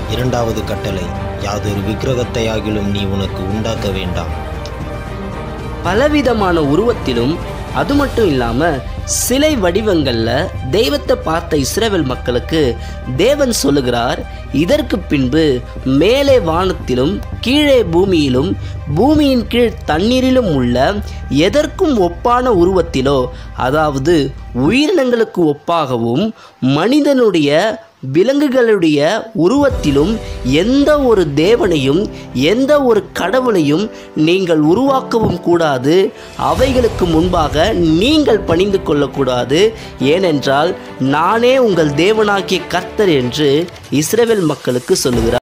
இரண்டாவது கட்டளை யாதொரு விக்கிரகத்தையாகிலும் நீ உனக்கு உண்டாக்க வேண்டாம் பலவிதமான உருவத்திலும் அது மட்டும் இல்லாமல் சிலை வடிவங்களில் தெய்வத்தை பார்த்த இஸ்ரேல் மக்களுக்கு தேவன் சொல்லுகிறார் இதற்கு பின்பு மேலே வானத்திலும் கீழே பூமியிலும் பூமியின் கீழ் தண்ணீரிலும் உள்ள எதற்கும் ஒப்பான உருவத்திலோ அதாவது உயிரினங்களுக்கு ஒப்பாகவும் மனிதனுடைய விலங்குகளுடைய உருவத்திலும் எந்த ஒரு தேவனையும் எந்த ஒரு கடவுளையும் நீங்கள் உருவாக்கவும் கூடாது அவைகளுக்கு முன்பாக நீங்கள் பணிந்து கொள்ளக்கூடாது ஏனென்றால் நானே உங்கள் தேவனாகிய கர்த்தர் என்று இஸ்ரவேல் மக்களுக்கு சொல்லுகிறார்